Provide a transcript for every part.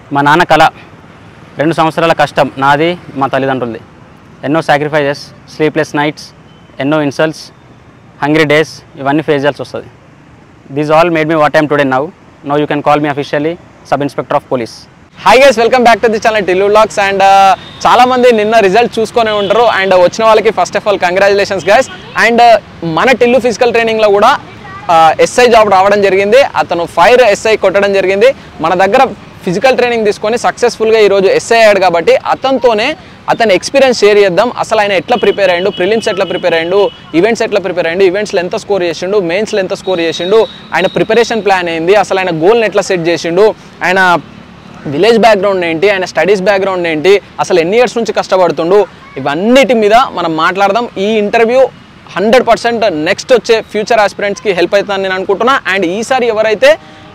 మా నాన్న కళ రెండు సంవత్సరాల కష్టం నాది మా తల్లిదండ్రులది ఎన్నో సాక్రిఫైజెస్ స్లీప్లెస్ నైట్స్ ఎన్నో ఇన్సల్ట్స్ హంగ్రీ డేస్ ఇవన్నీ ఫేస్ చేయాల్సి వస్తుంది these all made me what I'm today now now you can call me officially sub inspector of police hi guys welcome back to the channel Tillu vlogs and చాలా మంది నిన్న result చూసుకొని ఉంటారు and వచ్చిన వాళ్ళకి first of all congratulations guys and మన Tillu physical ట్రైనింగ్లో కూడా ఎస్ఐ జాబ్ రావడం జరిగింది అతను ఫైర్ ఎస్ఐ కొట్టడం జరిగింది మన దగ్గర ఫిజికల్ ట్రైనింగ్ తీసుకొని సక్సెస్ఫుల్గా ఈరోజు ఎస్ఐ అయ్యాడు కాబట్టి అతనితోనే అతని ఎక్స్పీరియన్స్ షేర్ చేద్దాం అసలు ఆయన ఎట్లా ప్రిపేర్ అయ్యిండు ప్రిలిమ్స్ ఎట్లా ప్రిపేర్ అయ్యిండు ఈవెంట్స్ ఎట్లా ప్రిపేర్ అయ్యిండు ఈవెంట్స్లో ఎంత స్కోర్ చేసిండు మెయిన్స్లో ఎంత స్కోర్ చేసిండు ఆయన ప్రిపరేషన్ ప్లాన్ ఏంది అసలు ఆయన గోల్ని ఎట్లా సెట్ చేసిండు ఆయన విలేజ్ బ్యాక్గ్రౌండ్ ఏంటి ఆయన స్టడీస్ బ్యాక్గ్రౌండ్ ఏంటి అసలు ఎన్ని ఇయర్స్ నుంచి కష్టపడుతుండు ఇవన్నిటి మీద మనం మాట్లాడదాం ఈ ఇంటర్వ్యూ హండ్రెడ్ పర్సెంట్ నెక్స్ట్ వచ్చే ఫ్యూచర్ ఆస్పిరెంట్స్కి హెల్ప్ అవుతుందని నేను అనుకుంటున్నా అండ్ ఈసారి ఎవరైతే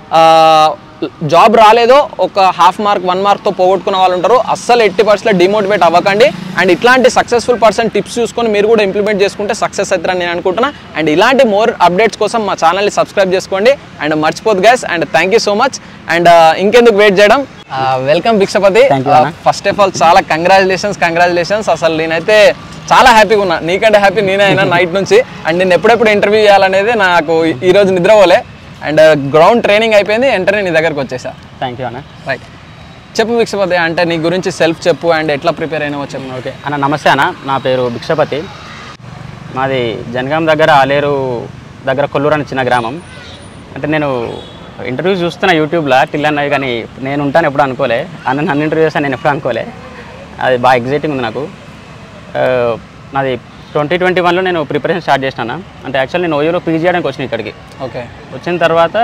జాబ్ రాలేదో ఒక హాఫ్ మార్క్ వన్ మార్క్తో పోగొట్టుకున్న వాళ్ళు ఉంటారు అస్సలు ఎట్టి పర్సెంట్ డిమోటివేట్ అవ్వకండి అండ్ ఇట్లాంటి సక్సెస్ఫుల్ పర్సన్ టిప్స్ చూసుకొని మీరు కూడా ఇంప్లిమెంట్ చేసుకుంటే సక్సెస్ అవుతారని నేను అనుకుంటున్నా అండ్ ఇలాంటి మోర్ అప్డేట్స్ కోసం మా ఛానల్ని సబ్స్క్రైబ్ చేసుకోండి అండ్ మర్చిపోద్దు guys and thank you so much and ఇంకెందుకు వెయిట్ చేయడం వెల్కమ్ భిక్షపతి Thank you, అన్న. ఫస్ట్ ఆఫ్ ఆల్ చాలా కంగ్రాచులేషన్స్ కంగ్రాచులేషన్స్ అసలు నేనైతే చాలా హ్యాపీగా ఉన్నా నీకంటే హ్యాపీ నేనే అయినా నైట్ నుంచి అండ్ నేను ఎప్పుడెప్పుడు ఇంటర్వ్యూ చేయాలనేది నాకు ఈ- ఈ రోజు నిద్రపోలే అండ్ గ్రౌండ్ ట్రైనింగ్ అయిపోయింది వెంటనే నీ దగ్గరకు వచ్చేసా థ్యాంక్ యూ అన్న రైట్ చెప్పు భిక్షపతి అంటే నీ గురించి సెల్ఫ్ చెప్పు అండ్ ఎట్లా ప్రిపేర్ అయినావో చెప్పు ఓకే అన్న నమస్తే అన్న నా పేరు భిక్షపతి మాది జనగాం దగ్గర ఆలేరు దగ్గర కొల్లూరు అని చిన్న గ్రామం అంటే నేను ఇంటర్వ్యూస్ చూస్తున్న యూట్యూబ్లో టిల్ అన్నయ్య కానీ నేను ఉంటాను ఎప్పుడు అనుకోలే అన్న నన్ను ఇంటర్వ్యూ చేస్తాను నేను ఎప్పుడు అనుకోలే అది బాగా ఎగ్జైటింగ్ ఉంది నాకు ఆ, నాది ట్వంటీ ట్వంటీ వన్లో నేను ప్రిపరేషన్ స్టార్ట్ చేసినాను అంటే యాక్చువల్ నేను ఓయూలో పీజీ చేయడానికి వచ్చిన ఇక్కడికి ఓకే వచ్చిన తర్వాత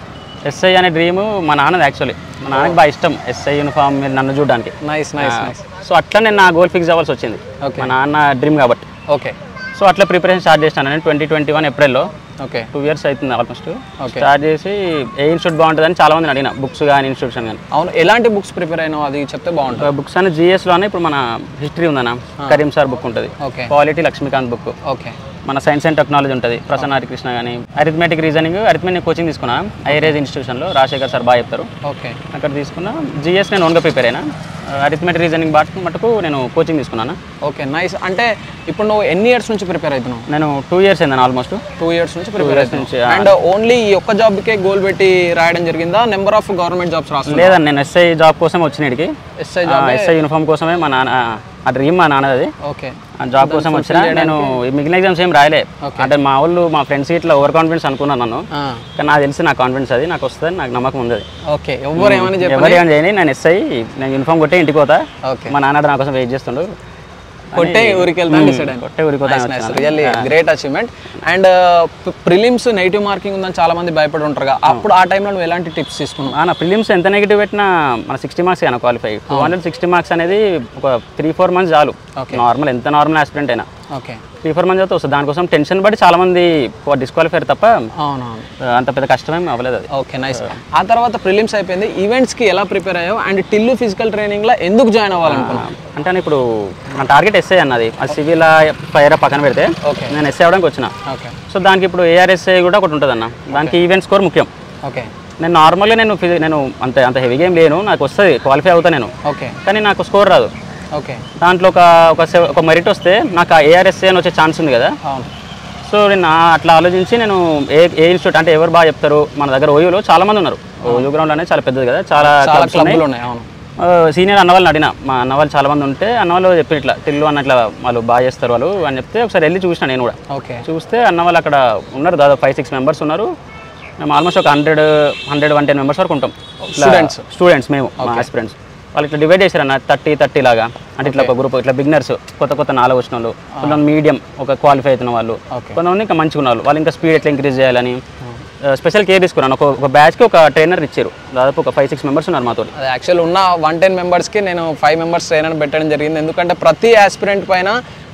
ఎస్ఐ అనే డ్రీము మా నాన్నది యాక్చువల్లీ మా నాన్నకి బాగా ఇష్టం ఎస్ఐ యూనిఫామ్ మీద నన్ను చూడడానికి నైస్ నైస్ నైస్ సో అట్లా నేను నా గోల్ ఫిక్స్ అవ్వాల్సి వచ్చింది Okay. మా నాన్న డ్రీమ్ కాబట్టి ఓకే సో అట్లా ప్రిపరేషన్ స్టార్ట్ చేసినాను నేను ట్వంటీ ట్వంటీ వన్ ఏప్రిల్లో ఓకే టూ ఇయర్స్ అవుతుంది ఆల్మోస్ట్ Okay. స్టార్ట్ చేసి ఏ ఇన్స్టిట్యూట్ బాగుంటుందని చాలా మందిని అడిగిన బుక్స్ కానీ ఇన్స్టిట్యూషన్ కానీ అవును ఎలాంటి బుక్స్ ప్రిపేర్ అయినావు అది చెప్తే బాగుంటుంది బుక్స్ అని జిఎస్లోనే ఇప్పుడు మన హిస్టరీ ఉందన్న కరీం సార్ బుక్ ఉంటుంది okay quality Lakshmikanth book okay మన సైన్స్ అండ్ టెక్నాలజీ ఉంటుంది ప్రసన్న హరికృష్ణ కానీ అరిథమెటిక్ రీజనింగ్ అరిథమెటిక్ కోచింగ్ తీసుకున్నా ఐరేజ్ ఇన్స్టిట్యూషన్లో రాజశేఖర్ సార్ బాగా చెప్తారు ఓకే అక్కడ తీసుకున్నా జిఎస్ నేను ఓన్గా ప్రిపేర్ అయినా అరిథమెటిక్ రీజనింగ్ బాట్ మటుకు నేను కోచింగ్ తీసుకున్నాను ఓకే నైస్ అంటే ఇప్పుడు నువ్వు ఎన్ని ఇయర్స్ నుంచి ప్రిపేర్ అవుతున్నావు నేను టూ ఇయర్స్ అయిందని ఆల్మోస్ట్ టూ ఇయర్స్ నుంచి ప్రిపేర్ years నుంచి, అవుతున్నావు అండ్ ఓన్లీ ఈ ఒక్క జాబ్కే గోల్ పెట్టి రాయడం జరిగిందా నెంబర్ ఆఫ్ గవర్నమెంట్ జాబ్స్ రాస్తున్నా లేదండి నేను ఎస్ఐ జాబ్ కోసం వచ్చిన ఇక్కడికి ఎస్ఐ జాబ్ ఎస్ఐ యూనిఫామ్ కోసమే మా నాన్న ఆ డ్రీమ్ మా నాన్నది ఓకే ఆ జాబ్ కోసం వచ్చిన నేను ఈ మిగిలిన ఎగ్జామ్స్ ఏం రాయలే Okay. అంటే మా వాళ్ళు మా ఫ్రెండ్స్ ఇట్లా ఓవర్ కాన్ఫిడెన్స్ అనుకున్నాను నన్ను కానీ నాకు తెలిసి నా కాన్ఫిడెన్స్ అది నాకు వస్తుంది నాకు నమ్మకం ఉంది అది. ఓకే ఎవరు ఏమని చెప్పి ఎవరు ఏమైనా చేయని నేను ఎస్ఐ నేను యూనిఫామ్ కొట్టే ఇంటికి పోతా ఓకే మా నాన్న నా కోసం వెయిట్ చేస్తుండు కొట్టే ఊరికి వెళ్తాను డిసైడ్ అయ్యాను కొట్టే ఊరికి పోతా really great achievement and prelims negative marking ఉందని చాలా మంది భయపడి ఉంటారు కదా. అప్పుడు ఆ టైంలో నువ్వు ఎలాంటి టిప్స్ తీసుకున్నావు ఆ, నా ప్రిలిమ్స్ ఎంత నెగిటివ్ పెట్టినా మన సిక్స్టీ మార్క్స్ అయినా qualify two hundred sixty marks అనేది ఒక త్రీ ఫోర్ మంత్స్ చాలు Okay. నార్మల్ ఎంత నార్మల్ ఆస్పిరెంట్ అయినా ఓకే త్రీ ఫోర్ మంత్స్ అయితే వస్తుంది దానికోసం టెన్షన్ పడి చాలా మంది డిస్క్వాలిఫై తప్ప అవునవును ఆ, అంత పెద్ద కష్టమేం అవ్వలేదు అది ఓకే నైస్ ఆ తర్వాత ప్రిలిమ్స్ అయిపోయింది ఈవెంట్స్కి ఎలా ప్రిపేర్ అయ్యావు అండ్ టిల్లు ఫిజికల్ ట్రైనింగ్లో ఎందుకు జాయిన్ అవ్వాలనుకున్నావు అంటే నేను ఇప్పుడు నా టార్గెట్ ఎస్ఐ అన్నది అది సివిల్ ఫైర్ పక్కన పెడితే ఓకే నేను ఎస్ఐ అవడానికి వచ్చిన ఓకే సో దానికి ఇప్పుడు ఏఆర్ఎస్ఐ కూడా ఒకటి ఉంటుంది అన్న దానికి ఈవెంట్ స్కోర్ ముఖ్యం ఓకే నేను నార్మల్గా నేను ఫిజి- నేను అంత అంత హెవీ గేమ్ లేను నాకు వస్తుంది క్వాలిఫై అవుతా నేను ఓకే కానీ నాకు స్కోర్ రాదు ఓకే దాంట్లో ఒక ఒక సెవ- ఒక మెరిట్ వస్తే నాకు ఆ ఏఆర్ఎస్ఏ అని వచ్చే ఛాన్స్ ఉంది కదా అవును సో నేను ఆ- అట్లా ఆలోచించి నేను ఏ ఏ ఇన్స్టిట్యూట్ అంటే ఎవరు బాగా చెప్తారు మన దగ్గర ఓయూలో చాలా మంది ఉన్నారు ఓయూ గ్రౌండ్ అనేది చాలా పెద్దది కదా చాలా చాలా clubs ఉన్నాయి. క్లబ్లు ఉన్నాయి అవును సీనియర్ అన్న వాళ్ళని అడిగిన మా అన్న వాళ్ళు చాలా మంది ఉంటే అన్న వాళ్ళు చెప్పి ఇట్లా తిల్లు అన్న ఇట్లా వాళ్ళు బాగా చేస్తారు వాళ్ళు అని చెప్తే ఒకసారి వెళ్ళి చూసిన నేను కూడా ఓకే చూస్తే అన్న వాళ్ళు అక్కడ ఉన్నారు దాదాపు ఫైవ్ సిక్స్ మెంబర్స్ ఉన్నారు మేము ఆల్మోస్ట్ ఒక hundred hundred one ten members వరకు ఉంటాం Students. స్టూడెంట్స్ మేము మా ఆస్పిరెంట్స్ వాళ్ళు ఇట్లా డివైడ్ చేశారు అన్న థర్టీ థర్టీ లాగా అంటే ఇట్లా ఒక గ్రూప్ ఇట్లా బిగినర్స్ కొత్త కొత్త నాలుగు వచ్చిన వాళ్ళు కొంతమంది మీడియం ఒక క్వాలిఫై అవుతున్న వాళ్ళు Okay. కొంతమంది ఇంకా మంచిగా ఉన్న వాళ్ళు వాళ్ళు ఇంకా స్పీడ్ ఎట్లా ఇంక్రీజ్ చేయాలని స్పెషల్ కేర్ తీసుకున్నాను ఒక ఒక బ్యాచ్కి ఒక ట్రైనర్ ఇచ్చారు దాదాపు ఒక ఫైవ్ సిక్స్ మెంబర్స్ ఉన్నారు మాతో అది యాక్చువల్ ఉన్న వన్ టెన్ మెంబర్స్కి నేను ఫైవ్ మెంబర్స్ ట్రైనర్ పెట్టడం జరిగింది ఎందుకంటే ప్రతి ఆస్పిరెంట్ పైన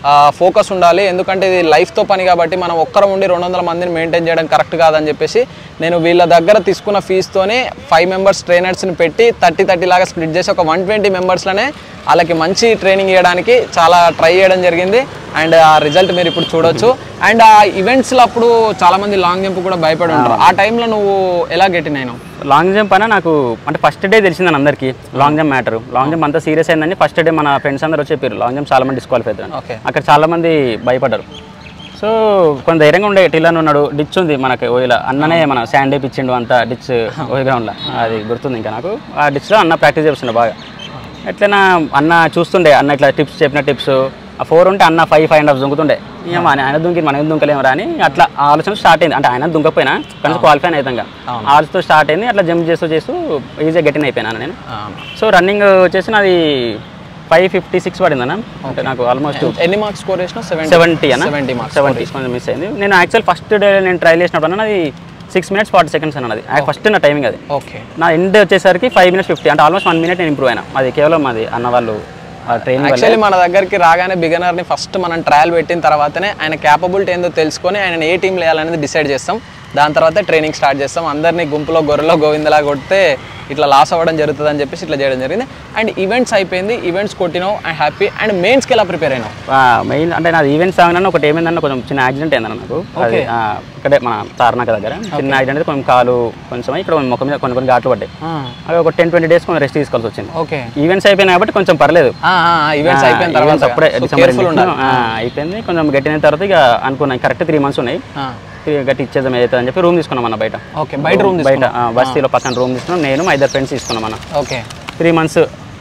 ఫోకస్ ఉండాలి ఎందుకంటే ఇది లైఫ్తో పని కాబట్టి మనం ఒక్కరం ఉండి రెండు వందల మందిని మెయింటైన్ చేయడం కరెక్ట్ కాదని చెప్పేసి నేను వీళ్ళ దగ్గర తీసుకున్న ఫీజుతోనే ఫైవ్ మెంబర్స్ ట్రైనర్స్ని పెట్టి థర్టీ థర్టీ లాగా స్ప్లిట్ చేసి ఒక వన్ ట్వంటీ మెంబర్స్లోనే వాళ్ళకి మంచి ట్రైనింగ్ ఇవ్వడానికి చాలా ట్రై చేయడం జరిగింది అండ్ ఆ రిజల్ట్ మీరు ఇప్పుడు చూడొచ్చు అండ్ ఆ ఈవెంట్స్లో అప్పుడు చాలామంది లాంగ్ జంప్ కూడా భయపడి ఉంటారు ఆ టైంలో నువ్వు ఎలా గెటిన్ అయినావు లాంగ్ జంప్ అన్న నాకు అంటే ఫస్ట్ డే తెలిసిందని అందరికీ long jump matter long jump అంతా సీరియస్ అయిందని ఫస్ట్ డే మన ఫ్రెండ్స్ అందరూ వచ్చి చెప్పారు లాంగ్ జంప్ చాలా మంది డిస్క్వాలిఫై అవుతారు ఓకే అక్కడ చాలా మంది భయపడ్డారు సో కొంత ధైర్యంగా ఉండే టిల్లన్ ఉన్నాడు డిచ్ ఉంది మనకి ఓయిల అన్ననే మన శాండ్ ఇచ్చిండు అంతా డిచ్ ఓయి గ్రౌండ్లో అది గుర్తుంది ఇంకా నాకు ఆ డిచ్లో అన్న ప్రాక్టీస్ చేస్తుండే బాగా ఎట్లైనా అన్న చూస్తుండే అన్న ఇట్లా టిప్స్ చెప్పిన టిప్స్ ఆ ఫోర్ ఉంటే అన్న ఫైవ్ ఫైవ్ అండ్ హాఫ్ దుంకుతుండే ఇక మన ఆయన దుంకి మనం దుంకలేము రా అని అట్లా ఆ ఆలోచన స్టార్ట్ అయింది అంటే ఆయన దుంకపోయినా కనీసం క్వాలిఫై అవుతాం ఆలోచనతో స్టార్ట్ అయింది అట్లా జంప్ చేస్తూ చేస్తూ ఈజీగా గెటిన్ అయిపోయినాను నేను సో రన్నింగ్ వచ్చేసి నాది ఫైవ్ ఫిఫ్టీ సిక్స్ పడింది అన్న అంటే నాకు ఆల్మోస్ట్ ఎన్ని మార్క్స్ స్కోర్ చేసినావు సెవెంటీ సెవెంటీ అన్న సెవెంటీ మార్క్స్ సెవెంటీ కొంచెం మిస్ అయింది నేను యాక్చువల్ ఫస్ట్ డే నేను ట్రై చేసినప్పుడు అన్న అది సిక్స్ మినిట్స్ ఫార్టీ సెకండ్స్ అన్నది ఫస్ట్ నా టైమింగ్ అది ఓకే నా ఎండ్ వచ్చేసరికి ఫైవ్ మినిట్స్ ఫిఫ్టీ అంటే ఆల్మోస్ట్ వన్ మినిట్ నేను ఇంప్రూవ్ అయినా అది కేవలం అది అన్న వాళ్ళు ట్రైనింగ్ వల్ల యాక్చువల్లీ మన దగ్గరికి రాగానే బిగనర్ని ఫస్ట్ మనం ట్రయల్ పెట్టిన తర్వాతనే ఆయన క్యాపబిలిటీ ఏందో తెలుసుకొని ఆయన ఏ టీంలో వేయాలనేది డిసైడ్ చేస్తాం దాని తర్వాత ట్రైనింగ్ స్టార్ట్ చేస్తాం అందరినీ గుంపులో గొర్రెలో గోవిందలా కొడితే ఇట్లా లాస్ అవ్వడం జరుగుతుంది అని చెప్పేసి ఇట్లా చేయడం జరిగింది అండ్ ఈవెంట్స్ అయిపోయింది ఈవెంట్స్ కొట్టినావు అండ్ హ్యాపీ అండ్ మెయిన్స్కి ఎలా ప్రిపేర్ అయినావు మెయిన్ అంటే నాది ఈవెంట్స్ సాగినా ఒకటి ఏమైందన్న కొంచెం చిన్న యాక్సిడెంట్ అయిందన్న నాకు అది ఆ, ఇక్కడే మన తార్నాక దగ్గర చిన్న యాక్సిడెంట్ అయితే కొంచెం కాలు కొంచెం ఇక్కడ ముఖం మీద కొన్ని కొన్ని ఘాట్లు పడ్డాయి అవి ఒక టెన్ ట్వంటీ డేస్ కొంచెం రెస్ట్ తీసుకోవాల్సి వచ్చింది ఓకే ఈవెంట్స్ అయిపోయినాయి కాబట్టి కొంచెం పర్లేదు ఈవెంట్స్ అయిపోయిన ఆ, తర్వాత events అప్పుడే డిసెంబర్ కేర్ఫుల్ ఉండాలి ఆ, అయిపోయింది కొంచెం గట్టిన తర్వాత ఇక అనుకున్నాను కరెక్ట్ త్రీ మంత్స్ ఉన్నాయి ఇక గట్టి ఇచ్చేద్దాం ఏదైతే అని చెప్పి రూమ్ తీసుకున్నాం అన్న బయట ఓకే బయట రూమ్ బయట ఆ, బస్తీలో పక్కన రూమ్ తీసుకున్నాం నేను మా ఇద్దరు ఫ్రెండ్స్ తీసుకున్నాం అన్న ఓకే త్రీ మంత్స్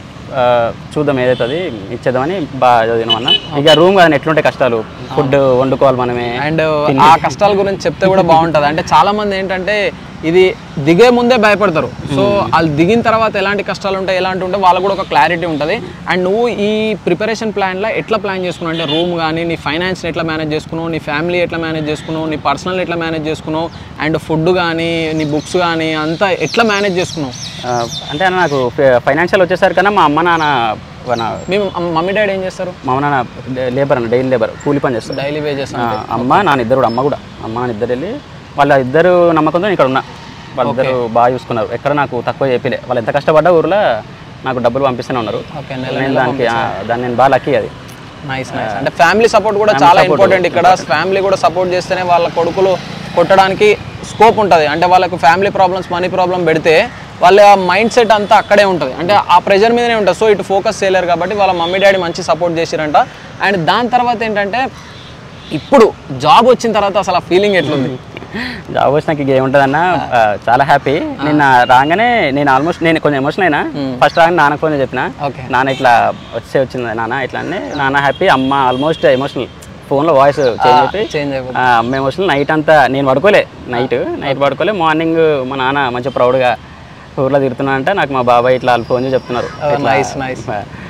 చూద్దాం ఏదైతే అది ఇచ్చేద్దామని బాగా చదివినాం అన్న ఇక రూమ్ కానీ ఎట్లుంటే కష్టాలు ఫుడ్ వండుకోవాలి మనమే అండ్ ఆ కష్టాల గురించి చెప్తే కూడా బాగుంటుంది అంటే చాలా మంది ఏంటంటే ఇది దిగే ముందే భయపడతారు సో వాళ్ళు దిగిన తర్వాత ఎలాంటి కష్టాలు ఉంటాయి ఎలాంటి ఉంటాయి వాళ్ళకు కూడా ఒక క్లారిటీ ఉంటుంది అండ్ నువ్వు ఈ ప్రిపరేషన్ ప్లాన్లో ఎట్లా ప్లాన్ చేసుకున్నావు అంటే రూమ్ కానీ నీ ఫైనాన్స్ని ఎట్లా మేనేజ్ చేసుకున్నావు నీ ఫ్యామిలీ ఎట్లా మేనేజ్ చేసుకున్నావు నీ పర్సనల్ ఎట్లా మేనేజ్ చేసుకున్నావు అండ్ ఫుడ్ కానీ నీ బుక్స్ కానీ అంతా ఎట్లా మేనేజ్ చేసుకున్నావు ఆ, అంటే అన్న నాకు ఫైనాన్షియల్ వచ్చేసరికన్నా మా అమ్మ నాన్న మన మీ మమ్మీ డాడీ ఏం చేస్తారు మా అమ్మ నాన్న లేబర్ అన్న డైలీ లేబర్ కూలి పని చేస్తారు డైలీ వేజెస్ ఆ, అమ్మ నాన్న ఇద్దరు కూడా అమ్మ కూడా అమ్మ నాన్న ఇద్దరు వెళ్ళి వాళ్ళ ఇద్దరు నమ్మకంతో నేను ఇక్కడ ఉన్నా వాళ్ళిద్దరు బాగా చూసుకున్నారు ఎక్కడ నాకు తక్కువ చెప్పలే వాళ్ళు ఎంత కష్టపడ్డా ఊర్లో నాకు డబ్బులు పంపిస్తూనే ఉన్నారు ఓకే నెల నేను దానికి ఆ, దాన్ని నేను బాగా లక్కీ అది నైస్ నైస్ అంటే ఫ్యామిలీ సపోర్ట్ కూడా చాలా ఇంపార్టెంట్ ఇక్కడ ఫ్యామిలీ కూడా సపోర్ట్ చేస్తేనే వాళ్ళ కొడుకులు కొట్టడానికి స్కోప్ ఉంటుంది అంటే వాళ్ళకు ఫ్యామిలీ ప్రాబ్లమ్స్ మనీ ప్రాబ్లం పెడితే వాళ్ళ మైండ్ సెట్ అంతా అక్కడే ఉంటుంది అంటే ఆ ప్రెషర్ మీదనే ఉంటుంది సో ఇటు ఫోకస్ చేయలేరు కాబట్టి వాళ్ళ మమ్మీ డాడీ మంచి సపోర్ట్ చేసిరంట అండ్ దాని తర్వాత ఏంటంటే ఇప్పుడు జాబ్ వచ్చిన తర్వాత అసలు ఆ ఫీలింగ్ ఎట్లుంది జాబ్ వచ్చినాక ఇక ఏముంటుందన్న ఆ, చాలా హ్యాపీ నిన్న రాగానే నేను ఆల్మోస్ట్ నేను కొంచెం ఎమోషన్ అయినా ఫస్ట్ రాగానే నాన్నకు ఫోన్ చెప్పిన ఓకే నాన్న ఇట్లా వచ్చే వచ్చింది నాన్న ఇట్లా అని నాన్న హ్యాపీ అమ్మ ఆల్మోస్ట్ ఎమోషనల్ ఫోన్లో వాయిస్ చేంజ్ అయిపోయి చేంజ్ అయిపోతుంది ఆ, అమ్మ ఎమోషనల్ నైట్ అంతా నేను పడుకోలే నైట్ నైట్ పడుకోలే మార్నింగ్ మా నాన్న మంచిగా ప్రౌడ్గా ఊర్లో తిరుగుతున్నా అంటే నాకు మా బాబాయ్ ఇట్లా వాళ్ళు ఫోన్ చేసి చెప్తున్నారు ఇట్లా, నైస్ నైస్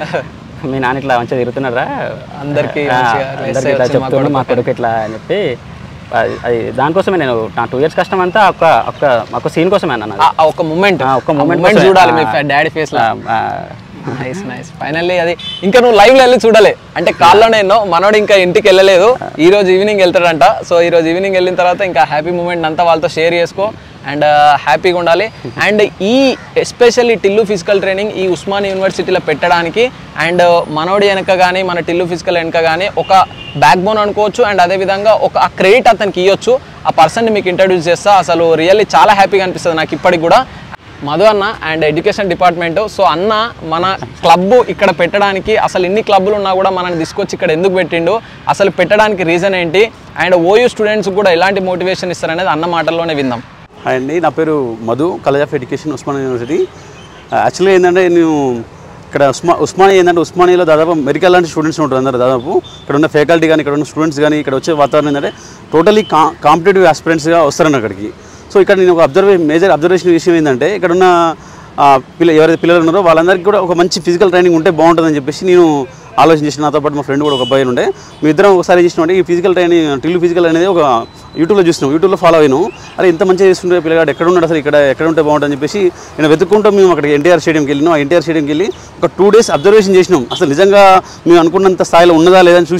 మీ నాన్న ఇట్లా మంచిగా తిరుగుతున్నారా అందరికీ ఆ, మంచిగా అందరికీ ఇట్లా చెప్తుండు మా కొడుకు ఇట్లా అని చెప్పి అది అది దానికోసమే నేను నా టూ ఇయర్స్ కష్టం అంతా ఒక ఒక ఒక సీన్ కోసమే అన్న నాది. ఒక మూమెంట్ ఆ, ఒక్క moment మూమెంట్ కోసమే. చూడాలి మీ ఆ. డాడీ ఫేస్ లో ఆ, ఆ, నైస్ నైస్ ఫైనల్లీ అది ఇంకా నువ్వు లైవ్ లో వెళ్ళి చూడలే అంటే కాల్లోనే ఎన్నో మనోడు ఇంకా ఇంటికి వెళ్ళలేదు ఈ రోజు ఈవినింగ్ వెళ్తాడంట సో ఈ రోజు ఈవినింగ్ వెళ్ళిన తర్వాత ఇంకా హ్యాపీ మూమెంట్ అంతా వాళ్ళతో షేర్ చేసుకో అండ్ హ్యాపీగా ఉండాలి అండ్ ఈ ఎస్పెషల్లీ టిల్లు ఫిజికల్ ట్రైనింగ్ ఈ ఉస్మాన్ యూనివర్సిటీలో పెట్టడానికి అండ్ మనోడి వెనక కానీ మన టిల్లు ఫిజికల్ వెనక కానీ ఒక బ్యాక్ బోన్ అనుకోవచ్చు అండ్ అదేవిధంగా ఒక ఆ క్రెడిట్ అతనికి ఇవ్వచ్చు ఆ పర్సన్ని మీకు ఇంట్రడ్యూస్ చేస్తా అసలు రియల్లీ చాలా హ్యాపీగా అనిపిస్తుంది నాకు ఇప్పటికి కూడా మధు అన్న అండ్ ఎడ్యుకేషన్ డిపార్ట్మెంట్ సో అన్న మన క్లబ్ ఇక్కడ పెట్టడానికి అసలు ఇన్ని క్లబ్బులు ఉన్నా కూడా మనల్ని తీసుకొచ్చి ఇక్కడ ఎందుకు పెట్టిండు అసలు పెట్టడానికి రీజన్ ఏంటి అండ్ ఓయూ స్టూడెంట్స్ కూడా ఎలాంటి మోటివేషన్ ఇస్తారనేది అన్న మాటల్లోనే విందాం హాయ్ అండి నా పేరు Madhu college of education Osmania university యాక్చువల్గా ఏంటంటే నేను ఇక్కడ ఉస్మా ఉస్మానియా ఏంటంటే ఉస్మానియాలో దాదాపు మెడికల్ లాంటి స్టూడెంట్స్ ఉంటారు అందరు దాదాపు ఇక్కడ ఉన్న ఫ్యాకల్టీ కానీ ఇక్కడ ఉన్న స్టూడెంట్స్ కానీ ఇక్కడ వచ్చే వాతావరణం ఏంటంటే టోటలీ కా కాంపిటేటివ్ ఆస్పిరెంట్స్గా వస్తారన్న అక్కడికి సో ఇక్కడ నేను ఒక అబ్జర్వే మేజర్ అబ్జర్వేషన్ విషయం ఏంటంటే ఇక్కడ ఉన్న ఆ, పిల్ల ఎవరైతే పిల్లలు ఉన్నారో వాళ్ళందరికీ కూడా ఒక మంచి ఫిజికల్ ట్రైనింగ్ ఉంటే బాగుంటుందని చెప్పేసి నేను ఆలోచన చేసిన నాతో పాటు మా ఫ్రెండ్ కూడా ఒక అబ్బాయి ఉండే మీ ఇద్దరం ఒకసారి ఏం చేసినాం అంటే ఈ ఫిజికల్ ట్రైనింగ్ టిల్లు ఫిజికల్ అనేది ఒక యూట్యూబ్లో చూసినాం యూట్యూబ్లో ఫాలో అయినాం అరే ఇంత మంచిగా చేస్తుంటే పిల్లగాడు ఎక్కడ ఉన్నాడు అసలు ఇక్కడ ఎక్కడ ఉంటే బాగుంటుందని చెప్పేసి నేను వెతుక్కుంటూ మేము అక్కడికి ఎన్టీఆర్ స్టేడియంకి వెళ్ళినాం ఆ ఎన్టీఆర్ స్టేడియంకి వెళ్ళి ఒక టూ డేస్ అబ్జర్వేషన్ చేసినాం అసలు నిజంగా మేము అనుకున్నంత స్థాయిలో ఉన్నదా లేదని చూసినాం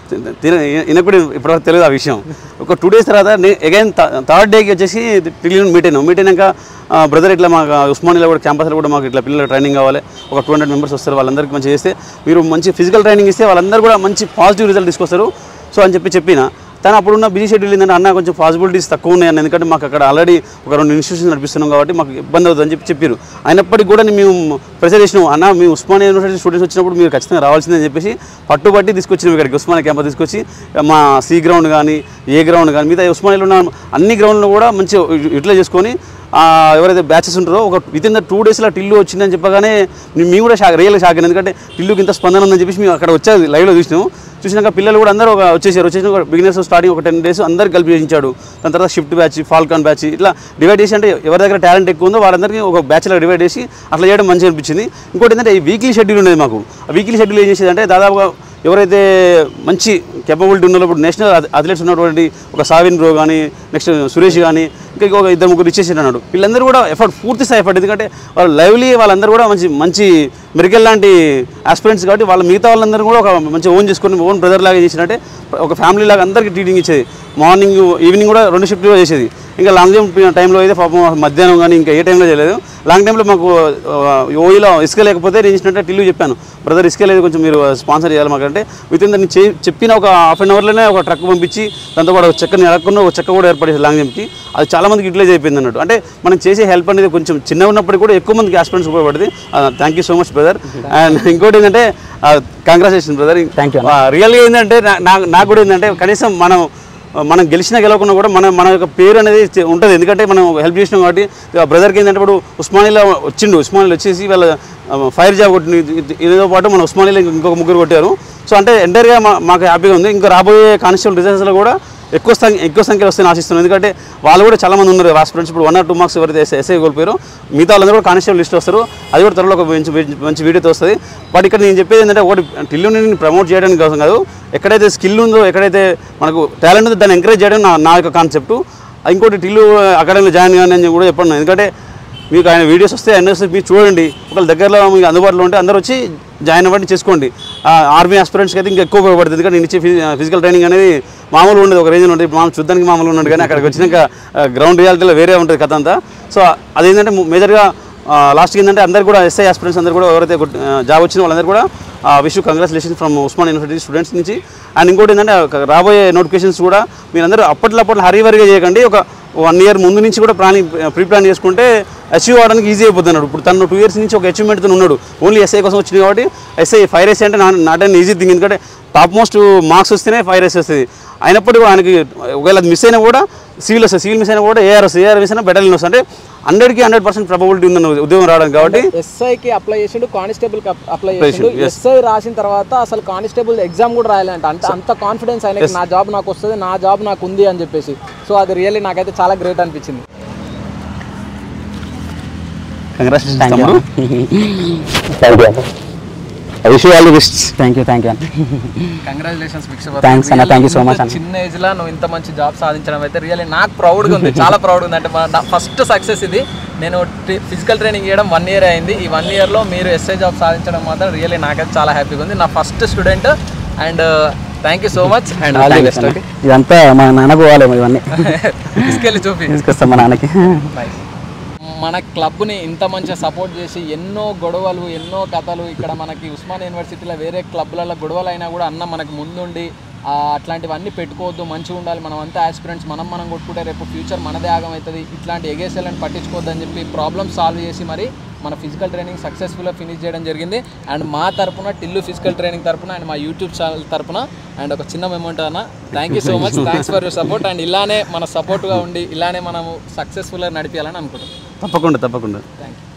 ఈయనకు కూడా ఇప్పటివరకు తెలియదు ఆ విషయం ఒక టూ డేస్ తర్వాత అగైన్ థర్డ్ డేకి వచ్చేసి టిల్లు మీట్ అయినాం మీట్ అయినాక బ్రదర్ ఇట్లా మాకు ఉస్మానియాలో కూడా క్యాంపస్లో కూడా మాకు ఇట్లా పిల్లలు ట్రైనింగ్ కావాలి ఒక టూ హండ్రెడ్ మెంబర్స్ వస్తారు వాళ్ళందరికీ మంచి చేస్తే మీరు మంచి ఫిజికల్ ట్రైనింగ్ ఇస్తే వాళ్ళందరూ కూడా మంచి పాజిటివ్ రిజల్ట్ తీసుకొస్తారు సో అని చెప్పి చెప్పిన తను అప్పుడున్న బిజీ షెడ్యూల్ ఏంటంటే అన్న కొంచెం పాసిబిలిటీస్ తక్కువ ఉన్నాయి అన్న ఎందుకంటే మాకు అక్కడ ఆల్రెడీ ఒక రెండు ఇన్స్టిట్యూషన్స్ నడిపిస్తున్నాం కాబట్టి మాకు ఇబ్బంది అవుతుంది అని చెప్పి చెప్పారు అయినప్పటికీ కూడా మేము ప్రెషర్ చేసినాం అన్న మీ ఉస్మానియా యూనివర్సిటీ స్టూడెంట్స్ వచ్చినప్పుడు మీరు ఖచ్చితంగా రావాల్సిందని చెప్పేసి పట్టుబట్టి తీసుకొచ్చినాం ఇక్కడికి ఉస్మానియా క్యాంపస్ తీసుకొచ్చి మా సి గ్రౌండ్ కానీ ఏ గ్రౌండ్ కానీ మిగతా ఉస్మానియాలో ఉన్న అన్ని గ్రౌండ్లు కూడా మంచి యూటిలైజ్ చేసుకొని ఆ, ఎవరైతే బ్యాచెస్ ఉంటారో ఒక విత్ ఇన్ ద టూ డేస్లో టిల్లు వచ్చిందని చెప్పగానే మీ- మేము కూడా షాక్ రియల్గా షాక్ అయ్యాం. ఎందుకంటే టిల్లుకి ఇంత స్పందన ఉందని చెప్పేసి మేము అక్కడ వచ్చేది లైవ్లో చూసినాం చూసినాక పిల్లలు కూడా అందరూ ఒక వచ్చేసారు వచ్చేసిన బిగినర్స్ స్టార్టింగ్ ఒక టెన్ డేస్ అందరు కలిపి చేయించాడు దాని తర్వాత షిఫ్ట్ బ్యాచ్ ఫాల్కాన్ బ్యాచ్ ఇట్లా డివైడ్ చేసి అంటే ఎవరి దగ్గర టాలెంట్ ఎక్కువ ఉందో వాళ్ళందరికీ ఒక బ్యాచ్లో డివైడ్ చేసి అట్లా చేయడం మంచిగా అనిపించింది ఇంకోటి ఏంటంటే ఈ వీక్లీ షెడ్యూల్ ఉండేది మాకు ఆ వీక్లీ షెడ్యూల్ ఏం చేసేది అంటే దాదాపుగా ఎవరైతే మంచి కెపబిలిటీ ఉన్నారో ఇప్పుడు నేషనల్ అథ్లెట్స్ ఉన్నటువంటి ఒక సావిన్ బ్రో కానీ నెక్స్ట్ సురేష్ కానీ ఇంకా ఒక ఇద్దరు ముగ్గురు ఇచ్చేసి అన్నాడు వీళ్ళందరూ కూడా ఎఫర్ట్ పూర్తి స్థాయి ఎఫర్ట్ ఎందుకంటే వాళ్ళు లైవ్లీ వాళ్ళందరూ కూడా మంచి మంచి మెరికల్ లాంటి ఆస్పిరెంట్స్ కాబట్టి వాళ్ళ మిగతా వాళ్ళందరూ కూడా ఒక మంచి ఓన్ చేసుకొని ఓన్ బ్రదర్ లాగా చేసినట్టే ఒక ఫ్యామిలీ లాగా అందరికీ ట్రీటింగ్ ఇచ్చేది మార్నింగ్ ఈవినింగ్ కూడా రెండు షిఫ్ట్లో చేసేది ఇంకా లాంగ్ జంప్ టైంలో అయితే పాపం మధ్యాహ్నం కానీ ఇంకా ఏ టైంలో చేయలేదు లాంగ్ టైంలో మాకు ఓయిలో ఇసుక లేకపోతే నేను ఇచ్చినట్టే టిల్లు చెప్పాను బ్రదర్ ఇసుక లేదు కొంచెం మీరు స్పాన్సర్ చేయాలి మాకంటే విత్ ఇన్ దాన్ని చెప్పిన ఒక హాఫ్ అన్ అవర్లోనే ఒక ట్రక్ పంపించి దాంతో పాటు ఒక చెక్కని ఎలకుండా ఒక చెక్క కూడా ఏర్పడేసి లాంగ్ జంప్కి అది చాలా మందికి యూటిలైజ్ అయిపోయింది అన్నట్టు అంటే మనం చేసే హెల్ప్ అనేది కొంచెం చిన్న ఉన్నప్పటికీ కూడా ఎక్కువ మందికి ఆస్పిరెంట్స్ ఉపయోగపడుతుంది thank you so much brother and ఇంకోటి ఏంటంటే కంగ్రాచులేషన్ బ్రదర్ Thank you, రియల్గా ఏంటంటే నా- నా- నాకు కూడా ఏంటంటే కనీసం మనం మనం గెలిచినా గెలవకుండా కూడా మన మన యొక్క పేరు అనేది చే- ఉంటుంది ఎందుకంటే మనం హెల్ప్ చేసినాం కాబట్టి ఆ బ్రదర్కి ఏంటంటే ఇప్పుడు ఉస్మానియాలో వచ్చిండు ఉస్మానియాలో వచ్చేసి వాళ్ళ ఫైర్ జాబ్ కొట్టిన ఇది- ఇదితో పాటు మన ఉస్మానియాలో ఇంకొక ముగ్గురు కొట్టారు సో అంటే ఎంటైర్గా మా మాకు హ్యాపీగా ఉంది ఇంకా రాబోయే కానిస్టేబుల్ రిజల్ట్స్లో కూడా ఎక్కువ సంఖ్య ఎక్కువ సంఖ్యలో వస్తాయని ఆశిస్తున్నాను ఎందుకంటే వాళ్ళు కూడా చాలా మంది ఉన్నారు ఆస్పిరెంట్స్ ఇప్పుడు వన్ ఆర్ టూ మార్క్స్ ఎవరైతే ఎస్ఐ ఎస్ఐ కోల్పోయారో మిగతా వాళ్ళందరూ కూడా కానిస్టేబుల్ లిస్ట్ వస్తారు అది కూడా త్వరలో ఒక మంచి మంచి వీడియోతో వస్తుంది బట్ ఇక్కడ నేను చెప్పేది ఏంటంటే ఒకటి టిల్లుని ప్రమోట్ చేయడానికి కోసం కాదు ఎక్కడైతే స్కిల్ ఉందో ఎక్కడైతే మనకు టాలెంట్ ఉందో దాన్ని ఎంకరేజ్ చేయడం నా నా యొక్క కాన్సెప్ట్ ఇంకోటి టిల్లు అకాడమీలో జాయిన్ కానీ అని కూడా చెప్పండి ఎందుకంటే మీకు ఆయన వీడియోస్ వస్తే అన్నీ వస్తే మీరు చూడండి ఒకవేళ దగ్గరలో మీకు అందుబాటులో ఉంటే అందరూ వచ్చి జాయిన్ అవ్వండి చేసుకోండి ఆర్మీ ఆస్పిరెంట్స్కి అయితే ఇంకా ఎక్కువ ఉపయోగపడుతుంది ఎందుకంటే నేను ఇచ్చే ఫిజికల్ ట్రైనింగ్ అనేది మామూలు ఉండదు ఒక రేంజ్ ఉంటుంది ఇప్పుడు మామూలు చూద్దానికి మామూలు ఉన్నాడు కానీ అక్కడికి వచ్చినాక గ్రౌండ్ రియాలిటీలో వేరే ఉంటుంది కథ అంతా సో అదేంటంటే మేజర్గా లాస్ట్కి ఏంటంటే అందరు కూడా ఎస్ఐ ఆస్పిరెంట్స్ అందరూ కూడా ఎవరైతే జాబ్ వచ్చిన వాళ్ళందరూ కూడా wish congratulation from Osman university students నుంచి అండ్ ఇంకోటి ఏంటంటే ఒక రాబోయే నోటిఫికేషన్స్ కూడా మీరందరూ అప్పట్లో అప్పట్లో హరీవరిగా చేయకండి ఒక వన్ ఇయర్ ముందు నుంచి కూడా ప్లానింగ్ ప్రీ ప్లాన్ చేసుకుంటే అచీవ్ అవ్వడానికి ఈజీ అయిపోతున్నాడు ఇప్పుడు తను టూ ఇయర్స్ నుంచి ఒక అచీవ్మెంట్తో ఉన్నాడు ఓన్లీ ఎస్ఐ కోసం వచ్చింది కాబట్టి ఎస్ఐ ఫైర్ ఎస్ఐ అంటే నాట్ అండ్ ఈజీ థింగ్ ఎందుకంటే టాప్ మోస్ట్ మార్క్స్ వస్తేనే ఫైర్ ఎస్ వస్తుంది అయినప్పటికీ ఆయనకి ఒకవేళ అది మిస్ అయినా కూడా సివిల్ వస్తుంది సివిల్ మిస్ అయినా కూడా ఏఆర్ వస్తుంది ఏఆర్ మిస్ అయినా బెటల్ వస్తుంది అంటే హండ్రెడ్కి హండ్రెడ్ పర్సెంట్ ప్రాబిలిటీ ఉందన్న ఉద్యోగం రావడానికి కాబట్టి ఎస్ఐకి అప్లై చేసిండు కానిస్టేబుల్ కి అప్లై Apply చేసిండు చేసిండు, yes. ఎస్ఐ రాసిన తర్వాత అసలు కానిస్టేబుల్ ఎగ్జామ్ కూడా రాయాలంట అంటే అంత కాన్ఫిడెన్స్ ఆయనకి నా జాబ్ నాకు వస్తుంది నా జాబ్ నాకు ఉంది అని చెప్పేసి సో అది రియల్లీ నాకైతే చాలా గ్రేట్ అనిపించింది కంగ్రాచులేషన్ థ్యాంక్ యూ తమ్ముడు wish all the best thank you thank you congratulations Thanks అన్న, thank you so much అన్న. చిన్న ఏజ్ లో నువ్వు ఇంత మంచి జాబ్ సాధించడం అయితే రియల్లీ నాకు ప్రౌడ్గా ఉంది చాలా ప్రౌడ్ ఉంది అంటే మా- నా ఫస్ట్ సక్సెస్ ఇది నేను ఫిజికల్ ట్రైనింగ్ చేయడం వన్ ఇయర్ అయింది ఈ వన్ ఇయర్లో మీరు ఎస్ఐ జాబ్ సాధించడం మాత్రం రియల్లీ నాకైతే చాలా హ్యాపీగా ఉంది నా first student and thank you so much and all the best okay ఇదంతా మా నాన్న పోవాలి ఇవన్నీ తీసుకెళ్ళి చూపి తీసుకొస్తాం మా నాన్నకి మన క్లబ్ని ఇంత మంచిగా సపోర్ట్ చేసి ఎన్నో గొడవలు ఎన్నో కథలు ఇక్కడ మనకి ఉస్మాన్ యూనివర్సిటీలో వేరే క్లబ్లలో గొడవలు అయినా కూడా అన్న మనకు ముందుండి ఆ, అట్లాంటివన్నీ పెట్టుకోవద్దు మంచిగా ఉండాలి మనం అంతా ఆస్పిరెంట్స్ మనం మనం కొట్టుకుంటే రేపు ఫ్యూచర్ మనదే ఆగం అవుతుంది ఇట్లాంటి ఎగేసేయాలని పట్టించుకోవద్దు అని చెప్పి ప్రాబ్లమ్ సాల్వ్ చేసి మరి మన ఫిజికల్ ట్రైనింగ్ సక్సెస్ఫుల్గా ఫినిష్ చేయడం జరిగింది అండ్ మా తరపున టిల్లు ఫిజికల్ ట్రైనింగ్ తరపున అండ్ మా యూట్యూబ్ ఛానల్ తరపున అండ్ ఒక చిన్న మెమెంట్ అన్న thank you so much thanks for your support and ఇలానే మన సపోర్ట్గా ఉండి ఇలానే మనము సక్సెస్ఫుల్గా నడిపించాలని అనుకుంటున్నాం తప్పకుండా తప్పకుండా థ్యాంక్ యూ